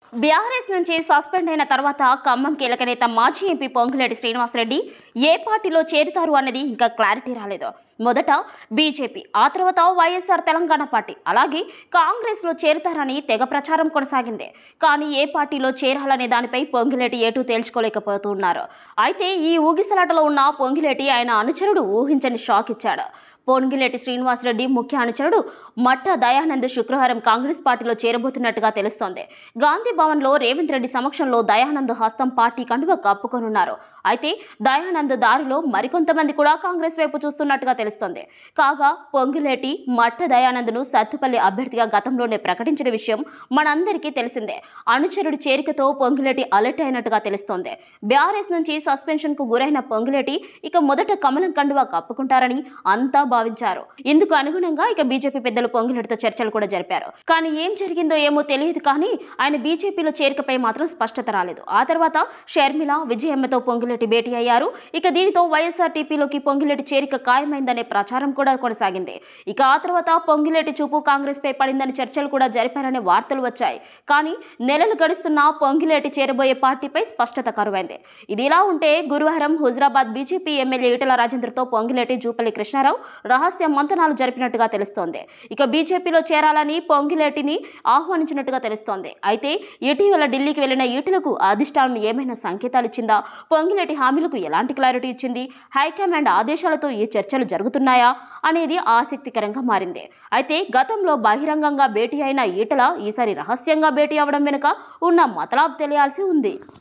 BRS నుంచి suspend అయిన తర్వాత ఖమ్మం కీలక నేత మాజీ ఎంపీ పొంగులేటి శ్రీనివాసరెడ్డి ఏ పార్టీలో చేరుతారు అన్నది ఇంకా క్లారిటీ రాలేదు మొదట బీజేపీ ఆ తర్వాత వైఎస్ఆర్ తెలంగాణ పార్టీ అలాగే కాంగ్రెస్లో చేరుతారని తెగ ప్రచారం కొనసాగింది కానీ ఏ పార్టీలో చేరాలనే దానిపై పొంగిలేటి ఏటూ తేల్చుకోలేకపోతున్నారు అయితే ఈ ఊగిసలాటలో ఉన్న పొంగిలేటి ఆయన అనుచరుడు ఊహించని షాక్ ఇచ్చాడు పొంగిలేటి శ్రీనివాసరెడ్డి ముఖ్య అనుచరుడు మట్ట దయానంద్ శుక్రవారం కాంగ్రెస్ పార్టీలో చేరబోతున్నట్టుగా తెలుస్తోంది గాంధీ భవన్లో రేవంత్ రెడ్డి సమక్షంలో దయానంద్ హస్తం పార్టీ కండువ కప్పుకొనున్నారు అయితే దయానంద్ దారిలో మరికొంతమంది కూడా కాంగ్రెస్ వైపు చూస్తున్నట్టుగా తెలుస్తోంది కాగా పొంగిలేటి మట్ట దయానంద్ను సత్తుపల్లి అభ్యర్థిగా గతంలోనే ప్రకటించిన విషయం మనందరికీ తెలిసిందే అనుచరుడి చేరికతో పొంగిలేటి అలర్ట్ అయినట్టుగా తెలుస్తోంది బీఆర్ఎస్ నుంచి సస్పెన్షన్ కు గురైన పొంగిలేటి ఇక మొదట కమలం కండువా కప్పుకుంటారని అంతా భావించారు ఇందుకు అనుగుణంగా ఇక బీజేపీ పెద్దలు పొంగిలేటితో చర్చలు కూడా జరిపారు కానీ ఏం జరిగిందో ఏమో తెలియదు కానీ ఆయన బీజేపీలో చేరికపై మాత్రం స్పష్టత రాలేదు ఆ తర్వాత షర్మిల విజయమ్మతో పొంగిలేటి భేటీ అయ్యారు ఇక దీనితో వైఎస్ఆర్టీపీలోకి పొంగిలేటి చేరిక ఖాయమైందనే ప్రచారం కూడా కొనసాగింది ఇక ఆ తర్వాత పొంగిలేటి చూపు కాంగ్రెస్ పై పడిందని చర్చలు కూడా జరిపారనే వార్తలు వచ్చాయి కానీ నెలలు గడుస్తున్నా పొంగిలేటి చేరబోయే పార్టీపై స్పష్టత కరువైంది ఇది ఇలా ఉంటే గురువారం హుజరాబాద్ బీజేపీ ఎమ్మెల్యే ఈటల రాజేంద్రతో పొంగిలేటి జూపల్లి కృష్ణారావు రహస్య మంతనాలు జరిపినట్టుగా తెలుస్తోంది ఇక బీజేపీలో చేరాలని పొంగిలేటిని ఆహ్వానించినట్టుగా తెలుస్తోంది అయితే ఇటీవల ఢిల్లీకి వెళ్లిన ఈటలకు అధిష్టానం ఏమైనా సంకేతాలు ఇచ్చిందా పొంగిలేటి హామీలకు ఎలాంటి క్లారిటీ ఇచ్చింది హైకమాండ్ ఆదేశాలతో ఈ చర్చలు జరుగుతున్నాయా అనేది ఆసక్తికరంగా మారింది అయితే గతంలో బహిరంగంగా భేటీ అయిన ఈటల ఈసారి రహస్యంగా భేటీ అవడం వెనుక ఉన్న మతలాబ్ తెలియాల్సి ఉంది